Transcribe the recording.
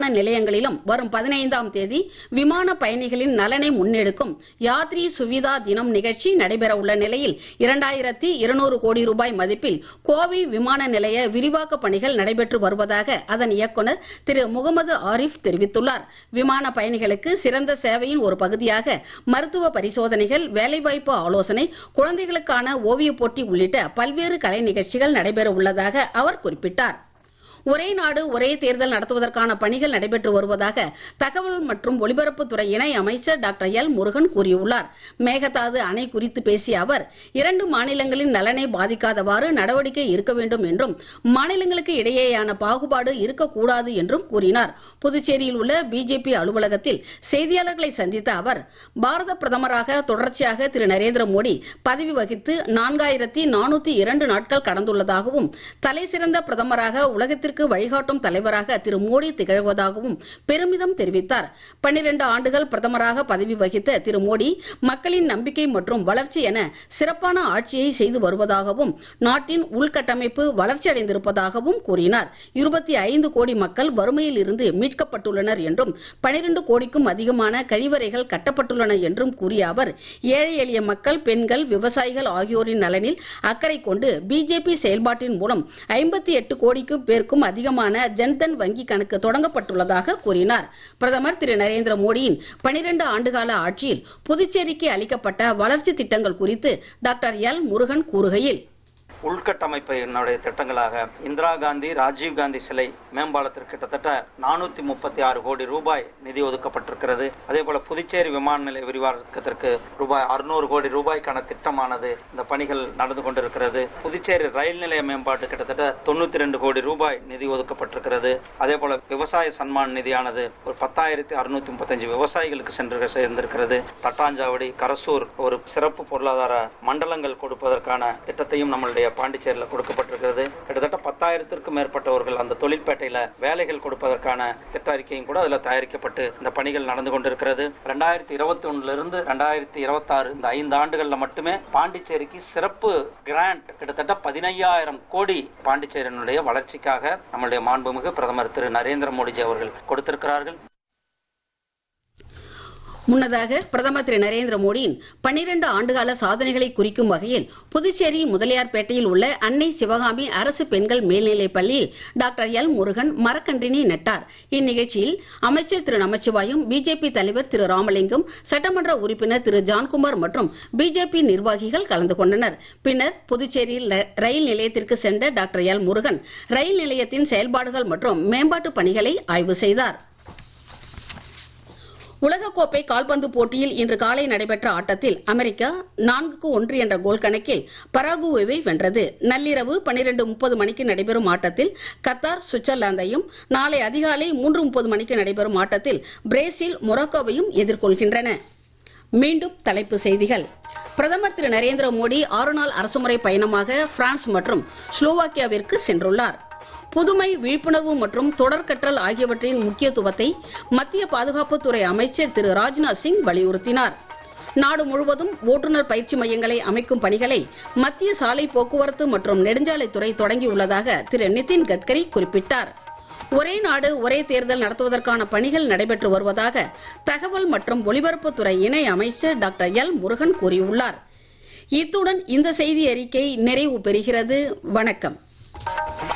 நிலையங்களிலும் வரும் பதினைந்தாம் தேதி விமான பயணிகளின் நலனை முன்னெடுக்கும் யாத்ரி சுவிதா தினம் நிகழ்ச்சி நடைபெற உள்ள நிலையில் இரண்டாயிரத்தி இருநூறு கோடி ரூபாய் மதிப்பில் கோவை விமான நிலைய விரிவாக்க பணிகள் நடைபெற்று வருவதாக அதன் இயக்குநர் திரு முகமது ஆரிஃப் தெரிவித்துள்ளார் விமான பயணிகளுக்கு சிறந்த சேவையின் ஒரு பகுதியாக மருத்துவ பரிசோதனைகள் வேலைவாய்ப்பு ஆலோசனை குழந்தைகளுக்கான ஓவியப் போட்டி உள்ளிட்ட பல்வேறு கலை நிகழ்ச்சிகள் நடைபெற உள்ளதாக அவர் குறிப்பிட்டார் ஒரே நாடு ஒரே தேர்தல் நடத்துவதற்கான பணிகள் நடைபெற்று வருவதாக தகவல் மற்றும் ஒலிபரப்புத்துறை இணை அமைச்சர் டாக்டர் எல் முருகன் கூறியுள்ளார் மேகதாது அணை குறித்து பேசிய அவர் இரண்டு மாநிலங்களின் நலனை பாதிக்காதவாறு நடவடிக்கை இருக்க வேண்டும் என்றும் மாநிலங்களுக்கு இடையேயான பாகுபாடு இருக்கக்கூடாது என்றும் கூறினார் புதுச்சேரியில் உள்ள பிஜேபி அலுவலகத்தில் செய்தியாளர்களை சந்தித்த அவர் பாரத பிரதமராக தொடர்ச்சியாக திரு நரேந்திர மோடி பதவி வகித்து நான்காயிரத்தி நானூத்தி இரண்டு நாட்கள் கடந்துள்ளதாகவும் தலைசிறந்த பிரதமராக உலகத்திற்கு வழிகாட்டும் தலைவராக திரு மோடி திகழ்வதாகவும் பெருமிதம் தெரிவித்தார் பன்னிரண்டு ஆண்டுகள் பிரதமராக பதவி வகித்த திரு மோடி மக்களின் நம்பிக்கை மற்றும் வளர்ச்சி என சிறப்பான ஆட்சியை செய்து வருவதாகவும் நாட்டின் உள்கட்டமைப்பு வளர்ச்சியடைந்திருப்பதாகவும் கூறினார் இருபத்தி ஐந்து கோடி மக்கள் வறுமையில் இருந்து மீட்கப்பட்டுள்ளனர் என்றும் பனிரெண்டு கோடிக்கும் அதிகமான கழிவறைகள் கட்டப்பட்டுள்ளன என்றும் கூறிய அவர் ஏழை எளிய மக்கள் பெண்கள் விவசாயிகள் ஆகியோரின் நலனில் அக்கறை கொண்டு பிஜேபி செயல்பாட்டின் மூலம் ஐம்பத்தி எட்டு கோடிக்கு பேருக்கும் அதிகமான ஜன்தன் வங்கி கணக்கு தொடங்கப்பட்டுள்ளதாக கூறினார் பிரதமர் திரு நரேந்திர மோடியின் பனிரெண்டு ஆண்டுகால ஆட்சியில் புதுச்சேரிக்கு அளிக்கப்பட்ட வளர்ச்சி திட்டங்கள் குறித்து டாக்டர் எல் முருகன் கூறுகையில் உள்கட்டமைப்பினுடைய திட்டங்களாக இந்திரா காந்தி ராஜீவ் காந்தி சிலை மேம்பாலத்திற்கு கிட்டத்தட்ட நானூத்தி முப்பத்தி ஆறு கோடி ரூபாய் நிதி ஒதுக்கப்பட்டிருக்கிறது அதே போல புதுச்சேரி விமான நிலைய விரிவாக்கத்திற்கு ரூபாய் அறுநூறு கோடி ரூபாய்க்கான திட்டமானது இந்த பணிகள் நடந்து கொண்டிருக்கிறது புதுச்சேரி ரயில் நிலைய மேம்பாட்டு கிட்டத்தட்ட தொண்ணூத்தி ரெண்டு கோடி ரூபாய் நிதி ஒதுக்கப்பட்டிருக்கிறது அதே போல விவசாய சன்மான் நிதியானது ஒரு பத்தாயிரத்தி அறுநூத்தி முப்பத்தஞ்சு விவசாயிகளுக்கு சென்று சேர்ந்திருக்கிறது தட்டாஞ்சாவடி கரசூர் ஒரு சிறப்பு பொருளாதார மண்டலங்கள் கொடுப்பதற்கான திட்டத்தையும் நம்மளுடைய பாண்டிச்சேரியில் கொடுக்கப்பட்டிருக்கிறது கிட்டத்தட்ட பத்தாயிரத்திற்கும் மேற்பட்டவர்கள் அந்த தொழிற்பேட்டையில வேலைகள் கொடுப்பதற்கான திட்ட அறிக்கையும் கூட அதில் தயாரிக்கப்பட்டு இந்த பணிகள் நடந்து கொண்டிருக்கிறது ரெண்டாயிரத்தி இருபத்தி ஒண்ணுல இருந்து ரெண்டாயிரத்தி இருபத்தி ஆறு இந்த ஐந்து ஆண்டுகள்ல மட்டுமே பாண்டிச்சேரிக்கு சிறப்பு கிராண்ட் கிட்டத்தட்ட பதினையாயிரம் கோடி பாண்டிச்சேரியினுடைய வளர்ச்சிக்காக நம்மளுடைய மாண்புமிகு பிரதமர் திரு நரேந்திர மோடிஜி அவர்கள் கொடுத்திருக்கிறார்கள் முன்னதாக பிரதமர் திரு நரேந்திர மோடியின் பன்னிரண்டு ஆண்டுகால சாதனைகளை குறிக்கும் வகையில் புதுச்சேரி முதலியார்பேட்டையில் உள்ள அன்னை சிவகாமி அரசு பெண்கள் மேல்நிலைப் பள்ளியில் டாக்டர் எல் முருகன் மரக்கன்றினை நட்டார் இந்நிகழ்ச்சியில் அமைச்சர் திரு நமச்சிவாயும் பிஜேபி தலைவர் திரு ராமலிங்கம் சட்டமன்ற உறுப்பினர் திரு ஜான்குமார் மற்றும் பிஜேபி நிர்வாகிகள் கலந்து கொண்டனர் பின்னர் புதுச்சேரியில் ரயில் நிலையத்திற்கு சென்ற டாக்டர் எல் முருகன் ரயில் நிலையத்தின் செயல்பாடுகள் மற்றும் மேம்பாட்டு பணிகளை ஆய்வு செய்தார் உலகக்கோப்பை கால்பந்து போட்டியில் இன்று காலை நடைபெற்ற ஆட்டத்தில் அமெரிக்கா நான்குக்கு ஒன்று என்ற கோல் கணக்கில் பராகுவேவை வென்றது நள்ளிரவு பனிரெண்டு முப்பது மணிக்கு நடைபெறும் ஆட்டத்தில் கத்தார் சுவிட்சர்லாந்தையும் நாளை அதிகாலை மூன்று முப்பது மணிக்கு நடைபெறும் ஆட்டத்தில் பிரேசில் மொரோக்கோவையும் எதிர்கொள்கின்றன மீண்டும் தலைப்பு செய்திகள் பிரதமர் திரு நரேந்திர மோடி ஆறு நாள் அரசுமுறை பயணமாக பிரான்ஸ் மற்றும் ஸ்லோவாக்கியாவிற்கு சென்றுள்ளார் புதுமை விழிப்புணர்வு மற்றும் தொடர்கற்றல் ஆகியவற்றின் முக்கியத்துவத்தை மத்திய பாதுகாப்புத்துறை அமைச்சர் திரு ராஜ்நாத் சிங் வலியுறுத்தினார் நாடு முழுவதும் ஓட்டுநர் பயிற்சி மையங்களை அமைக்கும் பணிகளை மத்திய சாலை போக்குவரத்து மற்றும் நெடுஞ்சாலைத்துறை தொடங்கியுள்ளதாக திரு நிதின் கட்கரி குறிப்பிட்டார் ஒரே நாடு ஒரே தேர்தல் நடத்துவதற்கான பணிகள் நடைபெற்று வருவதாக தகவல் மற்றும் ஒலிபரப்புத்துறை இணை அமைச்சர் டாக்டர் எல் முருகன் கூறியுள்ளார் இத்துடன் இந்த செய்தி அறிக்கை நிறைவு பெறுகிறது வணக்கம்